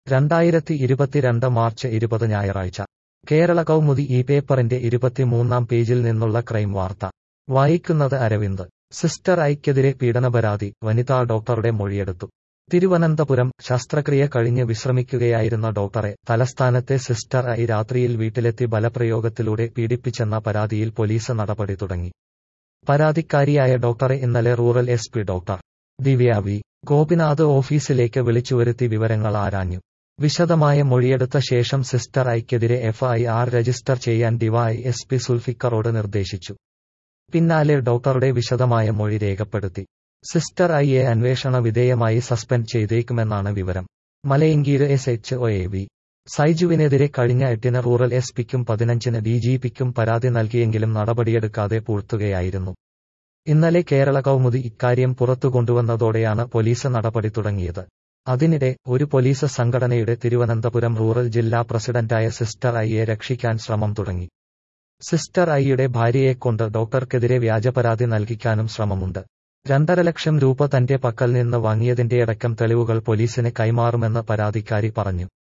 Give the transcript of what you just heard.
രണ്ടായിരത്തി ഇരുപത്തിരണ്ട് മാർച്ച് ഇരുപത് ഞായറാഴ്ച കേരള കൗമുദി ഈ പേപ്പറിന്റെ ഇരുപത്തിമൂന്നാം പേജിൽ നിന്നുള്ള ക്രൈം വാർത്ത വായിക്കുന്നത് അരവിന്ദ് സിസ്റ്റർ ഐക്കെതിരെ പീഡനപരാതി വനിതാ ഡോക്ടറുടെ മൊഴിയെടുത്തു തിരുവനന്തപുരം ശസ്ത്രക്രിയ കഴിഞ്ഞ് വിശ്രമിക്കുകയായിരുന്ന ഡോക്ടറെ തലസ്ഥാനത്തെ സിസ്റ്റർ ഐ രാത്രിയിൽ വീട്ടിലെത്തി ബലപ്രയോഗത്തിലൂടെ പീഡിപ്പിച്ചെന്ന പരാതിയിൽ പോലീസ് നടപടി തുടങ്ങി പരാതിക്കാരിയായ ഡോക്ടറെ ഇന്നലെ rural S P doctor Divya V Gopinath ഓഫീസിലേക്ക് വിളിച്ചുവരുത്തി വിവരങ്ങൾ ആരാഞ്ഞു വിശദമായ മൊഴിയെടുത്ത ശേഷം സിസ്റ്റർ ഐക്കെതിരെ എഫ്ഐആർ രജിസ്റ്റർ ചെയ്യാൻ ഡിവൈ എസ് പി സുൽഫിക്കറോട് നിർദ്ദേശിച്ചു പിന്നാലെ ഡോക്ടറുടെ വിശദമായ മൊഴി രേഖപ്പെടുത്തി സിസ്റ്റർ ഐയെ അന്വേഷണ വിധേയമായി സസ്പെൻഡ് ചെയ്തേക്കുമെന്നാണ് വിവരം മലയങ്കീര് S H O A V സൈജുവിനെതിരെ കഴിഞ്ഞ എട്ടിന് റൂറൽ എസ് പിക്കും പതിനഞ്ചിന് ഡി ജി പിക്കും പരാതി നൽകിയെങ്കിലും നടപടിയെടുക്കാതെ പൂഴ്ത്തുകയായിരുന്നു ഇന്നലെ കേരള കൗമുദി ഇക്കാര്യം പുറത്തുകൊണ്ടുവന്നതോടെയാണ് പോലീസ് നടപടി തുടങ്ങിയത് അതിനിടെ ഒരു പോലീസ് സംഘടനയുടെ തിരുവനന്തപുരം റൂറൽ ജില്ലാ പ്രസിഡന്റായ സിസ്റ്റർ ഐയെ രക്ഷിക്കാൻ ശ്രമം തുടങ്ങി സിസ്റ്റർ ഐയുടെ ഭാര്യയെക്കൊണ്ട് ഡോക്ടർക്കെതിരെ വ്യാജപരാതി നൽകിക്കാനും ശ്രമമുണ്ട് രണ്ടര ലക്ഷം രൂപ തന്റെ പക്കൽ നിന്ന് വാങ്ങിയതിന്റെയടക്കം തെളിവുകൾ പോലീസിന് കൈമാറുമെന്ന് പരാതിക്കാരി പറഞ്ഞു